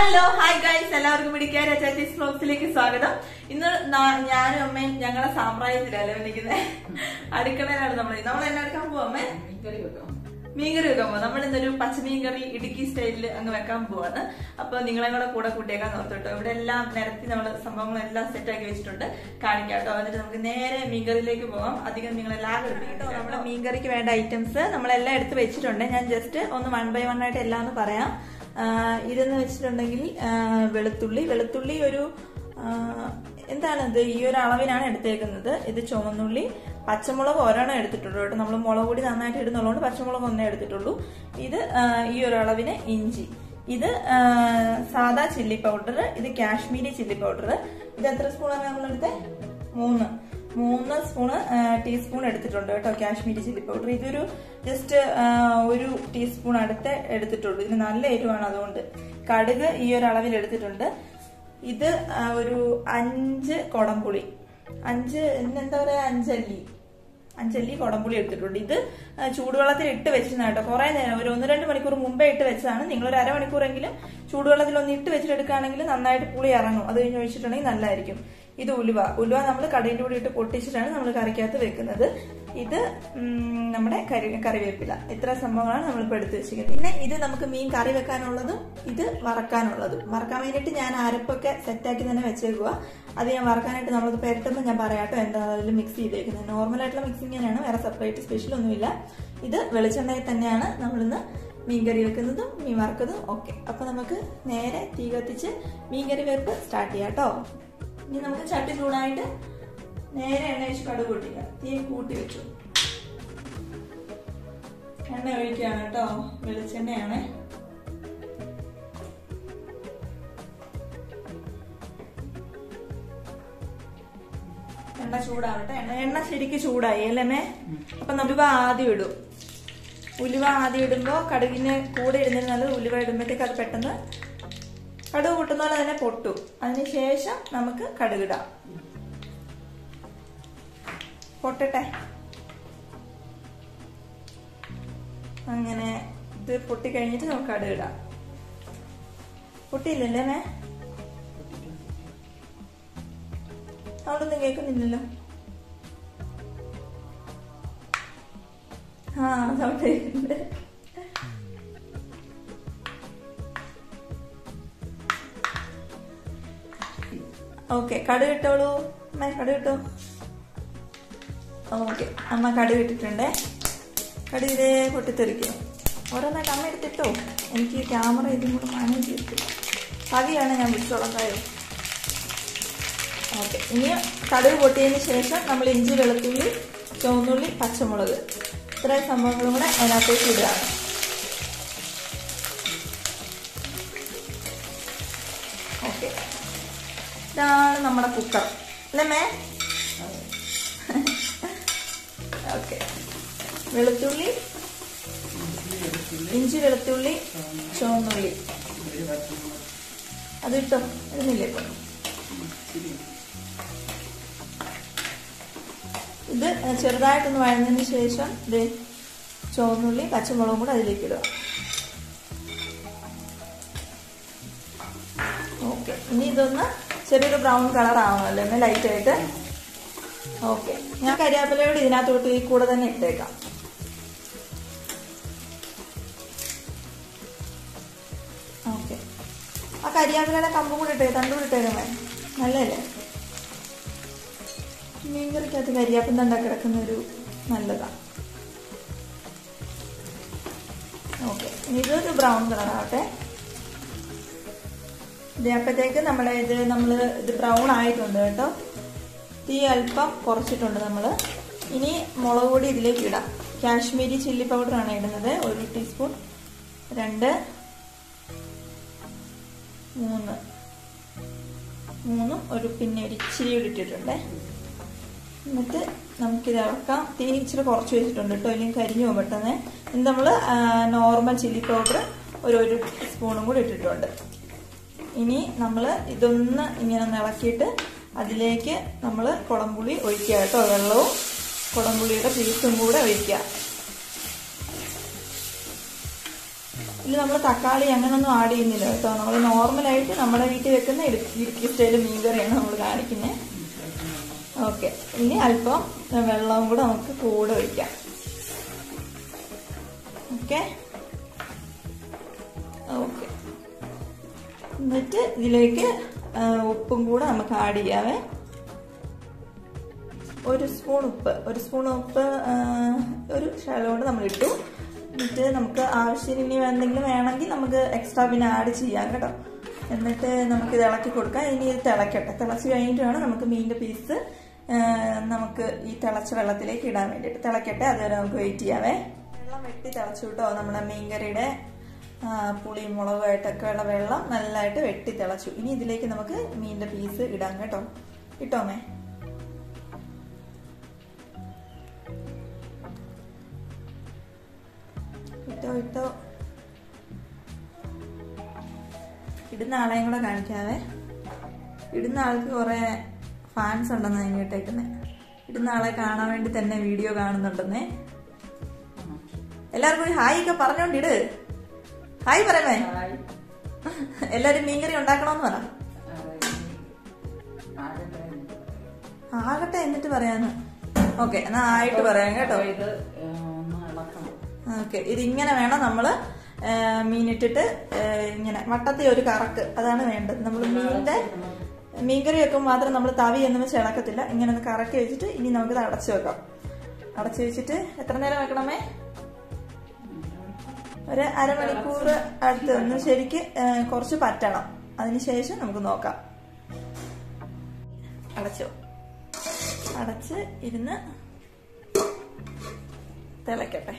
hello hi guys എല്ലാവർക്കും പിടിക്കാൻ ചാറ്റീസ് ഫ്ലോക്സിലേക്ക് സ്വാഗതം ഇന്ന് നാ- ഞാനും അമ്മയും ഞങ്ങളെ സാമ്പ്രായത്തിലല്ലേ വിളിക്കുന്നത് അടുക്കളയിലാണ് നമ്മൾ നമ്മൾ എന്നെ എടുക്കാൻ പോവാ അമ്മേ മീൻകറി വെക്കാൻ പോവാം നമ്മൾ ഇന്നൊരു പച്ചമീൻ കറി ഇടുക്കി സ്റ്റൈലിൽ അങ്ങ് വെക്കാൻ പോവാണ് അപ്പൊ നിങ്ങളെ കൂടെ കൂടെ കൂട്ടിയേക്കാൻ ഓർത്തോട്ടോ ഇവിടെ എല്ലാം നിരത്തി നമ്മൾ സംഭവങ്ങളെല്ലാം സെറ്റ് ആക്കി വെച്ചിട്ടുണ്ട് കാണിക്കാം കേട്ടോ എന്നിട്ട് നമുക്ക് നേരെ മീൻകറിയിലേക്ക് പോകാം അധികം നിങ്ങളെ ലാഗ് കേട്ടോ നമ്മുടെ മീൻകറിക്ക് വേണ്ട ഐറ്റംസ് നമ്മളെല്ലാം എടുത്ത് വെച്ചിട്ടുണ്ട് ഞാൻ ജസ്റ്റ് ഒന്ന് വൺ ബൈ വൺ ആയിട്ട് എല്ലാം ഒന്ന് പറയാം ആ, ഇതെന്ന് വെച്ചിട്ടുണ്ടെങ്കിൽ ആ, വെളുത്തുള്ളി വെളുത്തുള്ളി ഒരു ആ, എന്താണ് ഇത് ഈ ഒരു അളവിനാണ് എടുത്തേക്കുന്നത് ഇത് ചുവന്നുള്ളി പച്ചമുളക് ഒരെണ്ണം എടുത്തിട്ടുള്ളൂ കേട്ടോ നമ്മൾ മുളക് പൊടി നന്നായിട്ട് ഇടുന്നുള്ളതുകൊണ്ട് പച്ചമുളക് ഒന്നേ എടുത്തിട്ടുള്ളൂ ഇത് ആ, ഈ ഒരു അളവിന് ഇഞ്ചി ഇത് ആ, സാദാ ചില്ലി പൗഡർ ഇത് കാശ്മീരി ചില്ലി പൗഡർ ഇത് എത്ര സ്പൂണാണ് നമ്മളെടുത്തത് മൂന്ന് മൂന്ന് സ്പൂണ് ടീസ്പൂൺ എടുത്തിട്ടുണ്ട് കേട്ടോ കാശ്മീരി ചില്ലി പൗഡർ ഇതൊരു ജസ്റ്റ് ഒരു ടീസ്പൂൺ അടുത്ത് എടുത്തിട്ടുള്ളൂ ഇതിന് നല്ല എരിവാണ് അതുകൊണ്ട് കടുക് ഈ ഒരു അളവിൽ എടുത്തിട്ടുണ്ട് ഇത് ആ, ഒരു അഞ്ച് കൊടംപുളി അഞ്ച് എന്താ പറയാ അഞ്ചല്ലി അഞ്ചല്ലി കുടംപുളി എടുത്തിട്ടുണ്ട് ഇത് ആ, ചൂടുവെള്ളത്തിൽ ഇട്ട് വെച്ചതാണ് കേട്ടോ കുറെ നേരം ഒരു ഒന്ന് രണ്ട് മണിക്കൂർ മുമ്പേ ഇട്ട് വെച്ചതാണ് നിങ്ങൾ ഒരു അരമണിക്കൂറെങ്കിലും ചൂടുവെള്ളത്തിൽ ഒന്ന് ഇട്ട് വെച്ചിട്ട് എടുക്കുകയാണെങ്കിൽ നന്നായിട്ട് പുളി ഇറങ്ങും അത് കഴിഞ്ഞ് ഒഴിച്ചിട്ടുണ്ടെങ്കിൽ നല്ലതായിരിക്കും ഇത് ഉലുവ ഉലുവ നമ്മൾ കടയിൻ്റെ കൂടി ഇട്ട് പൊട്ടിച്ചിട്ടാണ് നമ്മൾ കറിക്കകത്ത് വെക്കുന്നത് ഇത് ഉം, നമ്മുടെ കറി കറിവേപ്പില ഇത്ര സംഭവങ്ങളാണ് നമ്മളിപ്പോൾ എടുത്ത് വെച്ചിരിക്കുന്നത് പിന്നെ ഇത് നമുക്ക് മീൻ കറി വെക്കാനുള്ളതും ഇത് വറക്കാനുള്ളതും വറക്കാൻ വേണ്ടിയിട്ട് ഞാൻ അരപ്പൊക്കെ സെറ്റാക്കി തന്നെ വെച്ചേക്കുക അത് ഞാൻ വറക്കാനായിട്ട് നമ്മളത് പെട്ടെന്ന് ഞാൻ പറയാട്ടോ എന്താ അതിൽ മിക്സ് ചെയ്തേക്കുന്നത് നോർമൽ ആയിട്ടുള്ള മിക്സിങ് തന്നെയാണ് വേറെ സെപ്പറേറ്റ് സ്പെഷ്യൽ ഒന്നുമില്ല ഇത് വെളിച്ചെണ്ണയിൽ തന്നെയാണ് നമ്മളിന്ന് മീൻ കറി വെക്കുന്നതും മീൻ വറക്കുന്നതും ഓക്കെ അപ്പൊ നമുക്ക് നേരെ തീ കത്തിച്ച് മീൻ കറി വെപ്പ് സ്റ്റാർട്ട് ചെയ്യാം കേട്ടോ ഇനി നമുക്ക് ചട്ടി ചൂടായിട്ട് നേരെ എണ്ണ വെച്ച് കടുക് പൊട്ടിക്കുക തീ കൂട്ടി വെച്ചു എണ്ണ ഒഴിക്കുകയാണ് കേട്ടോ വെളിച്ചെണ്ണയാണ് എണ്ണ ചൂടാവട്ടെ എണ്ണ എണ്ണ ശരിക്ക് ചൂടായി അല്ലേ അപ്പൊ നമ്മളിപ്പോ ആദ്യം ഇടും ഉലുവ ആദ്യം ഇടുമ്പോ കടുകിന് കൂടെ ഇടുന്നതിന് നല്ലത് ഉലുവ ഇടുമ്പോഴത്തേക്ക് അത് പെട്ടെന്ന് കടുക് പൊട്ടുന്ന പോലെ തന്നെ പൊട്ടും അതിനുശേഷം നമുക്ക് കടുകിടാം പൊട്ടട്ടെ അങ്ങനെ ഇത് പൊട്ടി കഴിഞ്ഞിട്ട് നമുക്ക് കടുകിടാം പൊട്ടിയില്ലല്ലേ മേ അവിടൊന്നും കേൾക്കുന്നില്ലല്ലോ ആ സൗണ്ട് കേൾക്കുന്നുണ്ട് ഓക്കെ കടുക് ഇട്ടോളൂ അമ്മ കടുക് ഇട്ടോ ഓക്കെ അമ്മ കടുക് ഇട്ടിട്ടുണ്ടേ കടുക് ഇതേ പൊട്ടിത്തെറിക്കും ഓരോന്നായിട്ട് അമ്മ എടുത്തിട്ടോ എനിക്ക് ക്യാമറ ഇതും കൂടെ മാനേജ് ചെയ്തിട്ടില്ല പതിയാണ് ഞാൻ വിളിച്ചോളാം കാര്യം ഓക്കെ ഇനി കടുക് പൊട്ടിയതിന് ശേഷം നമ്മൾ ഇഞ്ചി വെളുത്തുള്ളി ചുവന്നുള്ളി പച്ചമുളക് ഇത്രയും സംഭവങ്ങളും കൂടെ അതിനകത്തേക്ക് ഇടുകയാണ് ഓക്കെ ഇതാണ് നമ്മുടെ കുക്കർ അല്ലേ മേ ഓക്കെ വെളുത്തുള്ളി ഇഞ്ചി വെളുത്തുള്ളി ചുവന്നുള്ളി അത് ഇട്ടോ ഇടുന്നില്ലേ ഇപ്പം ഇത് ചെറുതായിട്ടൊന്ന് വഴന്നതിന് ശേഷം ഇത് ചുവന്നുള്ളി പച്ചമുളകും കൂടെ അതിലേക്ക് ഇടുക ഓക്കെ ഇനി ഇതൊന്ന് ചെറിയൊരു ബ്രൗൺ കളർ ആവണമല്ലോ ഒന്ന് ലൈറ്റ് ആയിട്ട് ഓക്കെ ഞാൻ കരിയാപ്പിലയോട് ഇതിനകത്തോട്ട് ഈ കൂടെ തന്നെ ഇട്ടേക്കാം ഓക്കെ ആ കരിയാപ്പിലയുടെ കമ്പും കൂടെ ഇട്ടേ തണ്ടും കൂടെ ഇട്ടേക്കണേ നല്ലതല്ലേ മീൻകറിക്കകത്ത് കരിയാപ്പം തണ്ട കിടക്കുന്ന ഒരു നല്ലതാണ് ഓക്കെ ഇതൊരു ബ്രൗൺ കളർ ആവട്ടെ ഇത് അപ്പോഴത്തേക്ക് നമ്മളെ ഇത് നമ്മൾ ഇത് ബ്രൗൺ ആയിട്ടുണ്ട് കേട്ടോ തീ അല്പം കുറച്ചിട്ടുണ്ട് നമ്മൾ ഇനി മുളക് പൊടി ഇതിലേക്ക് ഇടാം കാശ്മീരി ചില്ലി പൗഡറാണ് ഇടുന്നത് ഒരു ടീസ്പൂൺ രണ്ട് മൂന്ന് മൂന്നും ഒരു പിന്നെ ഒരു ഇച്ചിരി കൂടി ഇട്ടിട്ടുണ്ട് എന്നിട്ട് നമുക്കിത് ഇറക്കാം തീ ഇച്ചിരി കുറച്ച് വെച്ചിട്ടുണ്ട് കേട്ടോ അല്ലെങ്കിൽ കരിഞ്ഞു പോകും പെട്ടെന്ന് ഇത് നമ്മൾ നോർമൽ ചില്ലി പൗഡർ ഒരു ഒരു സ്പൂണും കൂടി ഇട്ടിട്ടുണ്ട് ഇനി നമ്മൾ ഇതൊന്ന് ഇങ്ങനെ ഒന്ന് ഇളക്കിയിട്ട് അതിലേക്ക് നമ്മൾ കുടംപുളി ഒഴിക്കുക കേട്ടോ വെള്ളവും കുടംപുളിയുടെ പീസും കൂടെ ഒഴിക്കുക ഇതിൽ നമ്മൾ തക്കാളി അങ്ങനൊന്നും ആഡ് ചെയ്യുന്നില്ല കേട്ടോ നമ്മൾ നോർമലായിട്ട് നമ്മുടെ വീട്ടിൽ വെക്കുന്ന ഇടുക്കി ഇടുക്കി സ്റ്റൈൽ മീൻകറിയാണ് നമ്മൾ കാണിക്കുന്നത് ഓക്കെ ഇനി അല്പം വെള്ളവും കൂടെ നമുക്ക് കൂടെ ഒഴിക്കാം ഓക്കെ ഓക്കെ എന്നിട്ട് ഇതിലേക്ക് ആ, ഉപ്പും കൂടെ നമുക്ക് ആഡ് ചെയ്യാവേ ഒരു സ്പൂൺ ഉപ്പ് ഒരു സ്പൂൺ ഉപ്പ് ആ, ഒരു ശകലം നമ്മൾ ഇട്ടു എന്നിട്ട് നമുക്ക് ആവശ്യത്തിന് ഇനി എന്തെങ്കിലും വേണമെങ്കിൽ നമുക്ക് എക്സ്ട്രാ പിന്നെ ആഡ് ചെയ്യാം കേട്ടോ എന്നിട്ട് നമുക്ക് ഇത് ഇളക്കി കൊടുക്കാം ഇനി ഇത് തിളക്കട്ടെ തിളച്ച് കഴിഞ്ഞിട്ട് വേണം നമുക്ക് മീനിന്റെ പീസ് നമുക്ക് ഈ തിളച്ച വെള്ളത്തിലേക്ക് ഇടാൻ വേണ്ടിയിട്ട് തിളക്കട്ടെ അതുവരെ നമുക്ക് വെയിറ്റ് ചെയ്യാവേ വെള്ളം വെട്ടി തിളച്ചു കേട്ടോ നമ്മുടെ മീൻകറിയുടെ ആ, പുളിയും മുളകുമായിട്ടൊക്കെ ഉള്ള വെള്ളം നല്ലതായിട്ട് വെട്ടി തിളച്ചു ഇനി ഇതിലേക്ക് നമുക്ക് മീനിന്റെ പീസ് ഇടാം കേട്ടോ ഇട്ടോമേ ഇട്ടോ ഇട്ടോ ഇടുന്ന ആളെയും കൂടെ കാണിക്കാവേ ഇടുന്ന ആൾക്ക് കുറെ ഫാൻസ് ഉണ്ടെന്ന് ഞാൻ കേട്ടേക്കുന്നേ ഇടുന്ന ആളെ കാണാൻ വേണ്ടി തന്നെ വീഡിയോ കാണുന്നുണ്ടെന്നേ എല്ലാവർക്കും ഒരു ഹായ് ഒക്കെ പറഞ്ഞോണ്ടിട് ഹായ് പറയാമേ എല്ലാരും മീൻകറി ഉണ്ടാക്കണമെന്ന് പറ ആകട്ടെ എന്നിട്ട് പറയാന്ന് ഓക്കെ എന്നാ ആയിട്ട് പറയാം കേട്ടോ ഇത് ഒന്ന് ഇളക്കണം ഓക്കെ ഇതിങ്ങനെ വേണം നമ്മള് ആ, മീനിട്ടിട്ട് ആ, ഇങ്ങനെ വട്ടത്തിൽ ഒരു കറക്ക് അതാണ് വേണ്ടത് നമ്മൾ മീനിന്റെ മീൻകറി വെക്കുമ്പോൾ മാത്രം നമ്മൾ തവി എന്ന് വെച്ച് ഇളക്കത്തില്ല ഇങ്ങനെ ഒന്ന് കറക്കി വെച്ചിട്ട് ഇനി നമുക്കിത് അടച്ചു വെക്കാം അടച്ചു വെച്ചിട്ട് എത്ര നേരം വെക്കണമേ ഒരു അരമണിക്കൂർ അടുത്ത് ഒന്ന് ശരിക്ക് ആ, കുറച്ച് പറ്റണം അതിനുശേഷം നമുക്ക് നോക്കാം അടച്ചോ അടച്ച് ഇരുന്ന് തിളക്കട്ടെ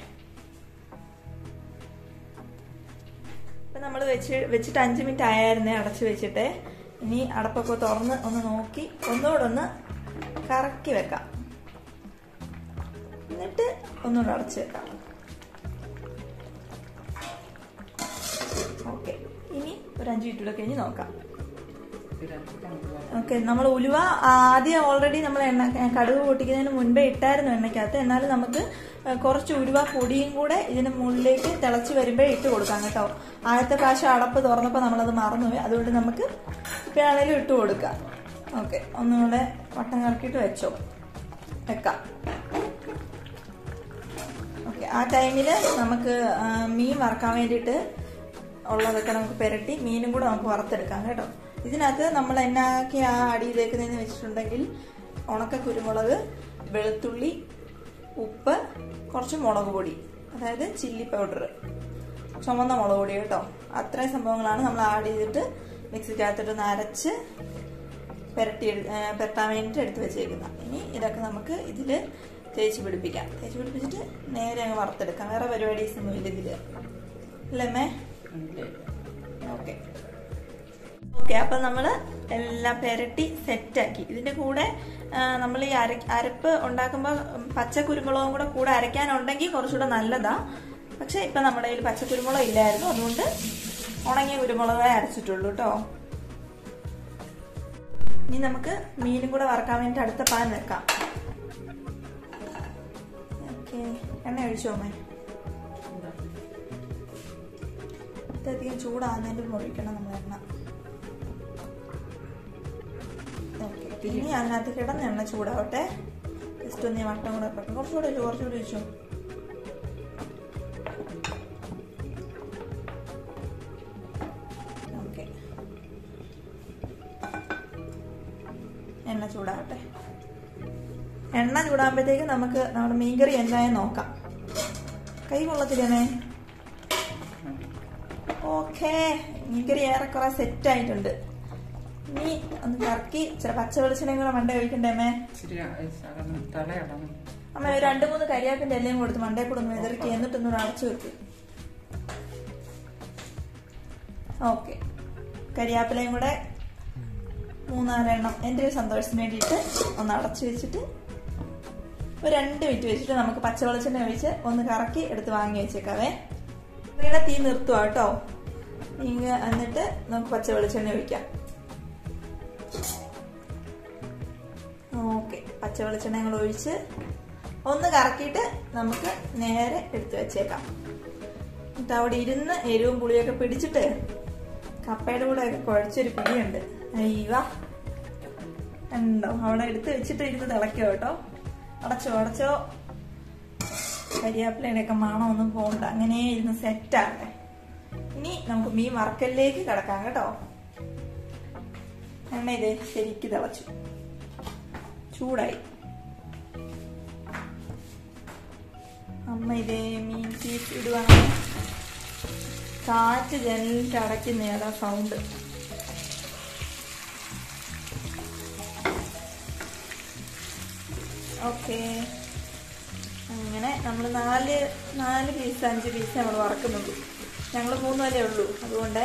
ഇപ്പൊ നമ്മൾ വെച്ച് വെച്ചിട്ട് അഞ്ച് മിനിറ്റ് ആയായിരുന്നേ അടച്ചു വെച്ചിട്ട് ഇനി അടപ്പൊക്കെ തുറന്ന് ഒന്ന് നോക്കി ഒന്നുകൂടെ ഒന്ന് കറക്കി വെക്കാം എന്നിട്ട് ഒന്നുകൂടെ അടച്ചു വെക്കാം ഓക്കെ ഇനി ഒരു അഞ്ച് മിനിറ്റ് കൂടെ കഴിഞ്ഞ് നോക്കാം ഓക്കെ നമ്മൾ ഉലുവ ആദ്യം ഓൾറെഡി നമ്മൾ എണ്ണ കടുക് പൊട്ടിക്കുന്നതിന് മുൻപേ ഇട്ടായിരുന്നു എണ്ണയ്ക്കകത്ത് എന്നാലും നമുക്ക് കുറച്ച് ഉലുവ പൊടിയും കൂടെ ഇതിന് മുകളിലേക്ക് തിളച്ച് വരുമ്പോഴേ ഇട്ട് കൊടുക്കാം കേട്ടോ ആദ്യത്തെ പ്രാവശ്യം അടപ്പ് തുറന്നപ്പോൾ നമ്മളത് മറന്നുപോയി അതുകൊണ്ട് നമുക്ക് ഇപ്പോഴാണേലും ഇട്ട് കൊടുക്കാം ഓക്കെ ഒന്നുകൂടെ വട്ടം കറക്കിയിട്ട് വെച്ചോ വെക്കാം ഓക്കെ ആ ടൈമിൽ നമുക്ക് ആ, മീൻ വറക്കാൻ വേണ്ടിയിട്ട് ഉള്ളതൊക്കെ നമുക്ക് പുരട്ടി മീനും കൂടെ നമുക്ക് വറുത്തെടുക്കാം കേട്ടോ ഇതിനകത്ത് നമ്മൾ എന്നാക്കി ആ അടിയിലേക്ക് നിന്ന് വെച്ചിട്ടുണ്ടെങ്കിൽ ഉണക്ക കുരുമുളക് വെളുത്തുള്ളി ഉപ്പ് കുറച്ച് മുളക് പൊടി അതായത് ചില്ലി പൗഡർ ചുമന്ന മുളക് പൊടി കേട്ടോ അത്രയും സംഭവങ്ങളാണ് നമ്മൾ ആഡ് ചെയ്തിട്ട് മിക്സിക്കകത്തിട്ട് ഒന്ന് അരച്ച് പുരട്ടി എടു- ഏ, പുരട്ടാൻ വേണ്ടിയിട്ട് എടുത്ത് വെച്ചേക്കുന്ന ഇനി ഇതൊക്കെ നമുക്ക് ഇതിൽ തേച്ച് പിടിപ്പിക്കാം തേച്ച് പിടിപ്പിച്ചിട്ട് നേരെ അങ്ങ് വറുത്തെടുക്കാം വേറെ പരിപാടീസ് ഒന്നും ഇല്ല ഇതില് അല്ലേ ഓക്കെ ഓക്കെ അപ്പൊ നമ്മള് എല്ലാം പെരട്ടി സെറ്റാക്കി ഇതിന്റെ കൂടെ നമ്മൾ ഈ അര അരപ്പ് ഉണ്ടാക്കുമ്പോൾ പച്ച കുരുമുളകും കൂടെ കൂടെ അരയ്ക്കാനുണ്ടെങ്കിൽ കുറച്ചുകൂടെ നല്ലതാ പക്ഷെ ഇപ്പൊ നമ്മുടെ കയ്യിൽ പച്ച കുരുമുളക് ഇല്ലായിരുന്നു അതുകൊണ്ട് ഉണങ്ങിയ കുരുമുളകേ അരച്ചിട്ടുള്ളൂ കേട്ടോ ഇനി നമുക്ക് മീനും കൂടെ വറക്കാൻ വേണ്ടി അടുത്ത പാൻ വെക്കാം ഓക്കെ എണ്ണ ഒഴിച്ചോ അമ്മേ ഇതധികം ചൂടാകുന്നതിന്റെ മുമ്പ് ഒഴിക്കണം നമ്മൾ എണ്ണ ഓക്കെ ഇനി അതിനകത്ത് കിടന്ന് എണ്ണ ചൂടാവട്ടെ ജസ്റ്റ് ഒന്ന് ഈ വട്ടം കൂടെ വെക്കണം കുറച്ചുകൂടെ ഒഴിച്ചു കുറച്ചുകൂടെ ഒഴിച്ചു ഓക്കെ എണ്ണ ചൂടാവട്ടെ എണ്ണ ചൂടാകുമ്പോഴത്തേക്ക് നമുക്ക് നമ്മുടെ മീൻകറി എന്തായാലും നോക്കാം കൈ കൊള്ളത്തില്ലേ ഓക്കെ മീൻകറി ഏറെക്കുറെ സെറ്റ് ആയിട്ടുണ്ട് ഇനി ഒന്ന് കറക്കി ചില പച്ച വെളിച്ചെണ്ണയും കൂടെ മണ്ട ഒഴിക്കണ്ടേ അമ്മേ ഇച്ചിരി ശകലം തലയിടണം അമ്മ ഒരു രണ്ട് മൂന്ന് കരിയാപ്പിന്റെ എല്ലാം കൊടുത്ത് മണ്ടേ കൂടെ ഒന്ന് വിതറിക്ക് എന്നിട്ടൊന്ന് അടച്ചു വെക്ക് ഓക്കെ കരിയാപ്പിലയും കൂടെ മൂന്നാലെണ്ണം എൻ്റെ ഒരു സന്തോഷത്തിന് വേണ്ടിയിട്ട് ഒന്ന് അടച്ചു വെച്ചിട്ട് ഒരു രണ്ട് മിനിറ്റ് വെച്ചിട്ട് നമുക്ക് പച്ച വെളിച്ചെണ്ണ ഒഴിച്ച് ഒന്ന് കറക്കി എടുത്ത് വാങ്ങി വെച്ചേക്കാവേ ഇവിടെ തീ നിർത്തുക കേട്ടോ ഇങ്ങ എന്നിട്ട് നമുക്ക് പച്ച വെളിച്ചെണ്ണ ഒഴിക്കാം ഓക്കെ പച്ച വെളിച്ചെണ്ണ ഞങ്ങൾ ഒഴിച്ച് ഒന്ന് കറക്കിയിട്ട് നമുക്ക് നേരെ എടുത്തു വെച്ചേക്കാം എന്നിട്ട് അവിടെ ഇരുന്ന് എരിവും പുളിയൊക്കെ പിടിച്ചിട്ട് കപ്പയുടെ കൂടെ ഒക്കെ കുഴച്ചൊരു പിടിയുണ്ട് അയ്യവാ ഉണ്ടോ അവിടെ എടുത്ത് വെച്ചിട്ട് ഇരുന്ന് തിളയ്ക്കോ കേട്ടോ അടച്ചോ അടച്ചോ കരിയാപ്പിലയുടെ ഒക്കെ മണമൊന്നും പോകണ്ട അങ്ങനെ ഇരുന്ന് സെറ്റാകട്ടെ ഇനി നമുക്ക് മീൻ വറക്കലിലേക്ക് കിടക്കാം കേട്ടോ എണ്ണ ഇത് ശരിക്ക് തിളച്ചു ചൂടായി അമ്മ ഇതേ മീൻ പീസ് ഇടുവാണ് കാറ്റ് ജനലിട്ട് അടയ്ക്കുന്ന ഏതാ സൗണ്ട് ഓക്കെ അങ്ങനെ നമ്മൾ നാല് നാല് പീസ് അഞ്ച് പീസ് നമ്മൾ വറക്കുന്നുള്ളൂ ഞങ്ങൾ മൂന്ന് വരെ ഉള്ളൂ അതുകൊണ്ട്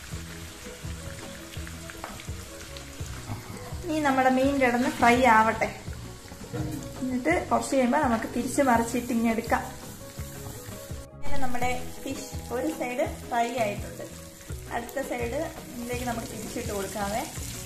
ഇനി നമ്മുടെ മീൻ കിടന്ന് ഫ്രൈ ആവട്ടെ എന്നിട്ട് കുറച്ച് കഴിയുമ്പോൾ നമുക്ക് തിരിച്ച് മറിച്ചിട്ട് ഇങ്ങനെ എടുക്കാം അങ്ങനെ നമ്മുടെ ഫിഷ് ഒരു സൈഡ് ഫ്രൈ ആയിട്ടുണ്ട് അടുത്ത സൈഡ് ഇതിലേക്ക് നമുക്ക് തിരിച്ചിട്ട് കൊടുക്കാവേ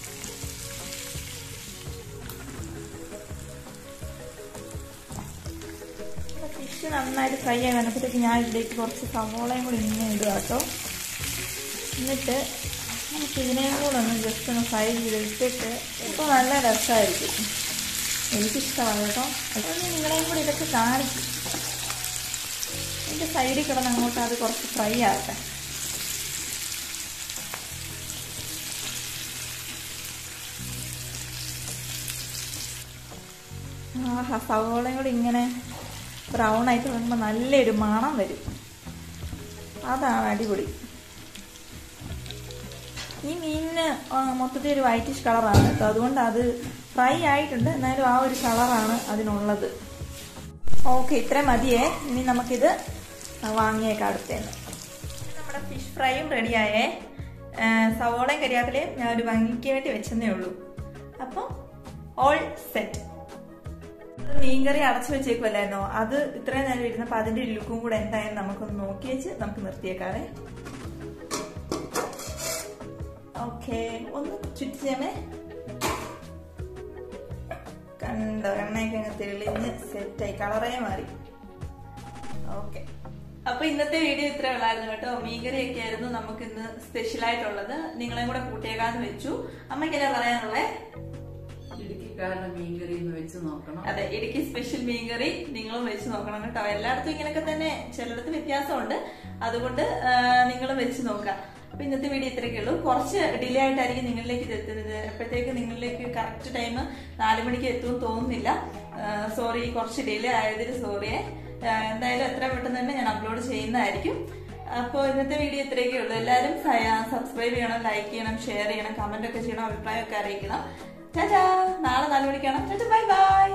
ഫിഷ് നന്നായിട്ട് ഫ്രൈ ആയി വന്നപ്പോഴത്തേക്ക് ഞാൻ ഇതിലേക്ക് കുറച്ച് സവോളയും കൂടി ഇങ്ങനെ ഇടുക കേട്ടോ എന്നിട്ട് നമുക്ക് ഇതിനെയും കൂടെ ഒന്ന് ജസ്റ്റ് ഒന്ന് ഫ്രൈ ചെയ്തിട്ടിട്ട് ഇപ്പോൾ നല്ല രസമായിരിക്കും എനിക്കിഷ്ടമാണ് കേട്ടോ അപ്പോൾ ഞാൻ നിങ്ങളെയും കൂടി ഇതൊക്കെ കാണിക്കും എൻ്റെ സൈഡിൽ കിടന്ന് അങ്ങോട്ട് അത് കുറച്ച് ഫ്രൈ ആകട്ടെ ആഹാ സവോളയും കൂടി ഇങ്ങനെ ബ്രൗൺ ആയിട്ട് വരുമ്പോൾ നല്ലൊരു മണം വരും അതാണ് അടിപൊളി ഈ മീനിന് മൊത്തത്തിൽ ഒരു വൈറ്റിഷ് കളറാണ് കേട്ടോ അതുകൊണ്ട് അത് ഫ്രൈ ആയിട്ടുണ്ട് എന്നാലും ആ ഒരു കളറാണ് അതിനുള്ളത് ഓക്കെ ഇത്ര മതിയേ ഇനി നമുക്കിത് വാങ്ങിയേക്കാം അടുത്തേന്ന് നമ്മുടെ ഫിഷ് ഫ്രൈയും റെഡിയായേ സവോളയും കരിയാപ്പിലയും ഞാൻ ഒരു ഭംഗിക്ക് വേണ്ടി വെച്ചെന്നേ ഉള്ളൂ അപ്പം ഓൾ സെറ്റ് മീൻകറി അടച്ചു വെച്ചേക്കുമല്ലായിരുന്നോ അത് ഇത്രയും നേരം ഇരുന്നപ്പോൾ അതിന്റെ ലുക്കും കൂടെ എന്തായാലും നമുക്കൊന്ന് നോക്കി വെച്ച് നമുക്ക് നിർത്തിയേക്കാവേ ഓക്കെ ഒന്ന് ചുറ്റിച്ചേമേ കണ്ടോ എണ്ണയൊക്കെ അങ്ങ് തെളിഞ്ഞ് സെറ്റായി കളറേ മാറി ഓക്കെ അപ്പൊ ഇന്നത്തെ വീഡിയോ ഇത്ര ഉള്ളായിരുന്നു കേട്ടോ മീൻകറിയൊക്കെ ആയിരുന്നു നമുക്ക് ഇന്ന് സ്പെഷ്യൽ ആയിട്ടുള്ളത് നിങ്ങളെയും കൂടെ കൂട്ടിയേക്കാന്ന് വെച്ചു അമ്മയ്ക്കല്ലേ പറയാനുള്ളേ ഇടുക്കിക്കാരുടെ മീൻകറി ഒന്ന് വെച്ച് നോക്കണം അതെ ഇടുക്കി സ്പെഷ്യൽ മീൻകറി നിങ്ങളും വെച്ച് നോക്കണം കേട്ടോ എല്ലായിടത്തും ഇങ്ങനെയൊക്കെ തന്നെ ചിലയിടത്ത് വ്യത്യാസമുണ്ട് അതുകൊണ്ട് നിങ്ങളും വെച്ച് നോക്കാം അപ്പൊ ഇന്നത്തെ വീഡിയോ ഇത്രയൊക്കെ ഉള്ളൂ കുറച്ച് ഡിലേ ആയിട്ടായിരിക്കും നിങ്ങളിലേക്ക് ഇത് എത്തുന്നത് എപ്പോഴത്തേക്ക് നിങ്ങളിലേക്ക് കറക്റ്റ് ടൈം നാല് മണിക്ക് എത്തുമെന്ന് തോന്നുന്നില്ല സോറി കുറച്ച് ഡിലേ ആയതിന് സോറിയെ എന്തായാലും എത്ര പെട്ടെന്ന് തന്നെ ഞാൻ അപ്ലോഡ് ചെയ്യുന്നതായിരിക്കും അപ്പോൾ ഇന്നത്തെ വീഡിയോ ഇത്രയൊക്കെ ഉള്ളൂ എല്ലാവരും സബ്സ്ക്രൈബ് ചെയ്യണം ലൈക്ക് ചെയ്യണം ഷെയർ ചെയ്യണം കമന്റ് ഒക്കെ ചെയ്യണം അഭിപ്രായമൊക്കെ അറിയിക്കണം ചാച്ചാ നാളെ നാല് മണിക്കാണ് ചാച്ചാ ബൈ ബൈ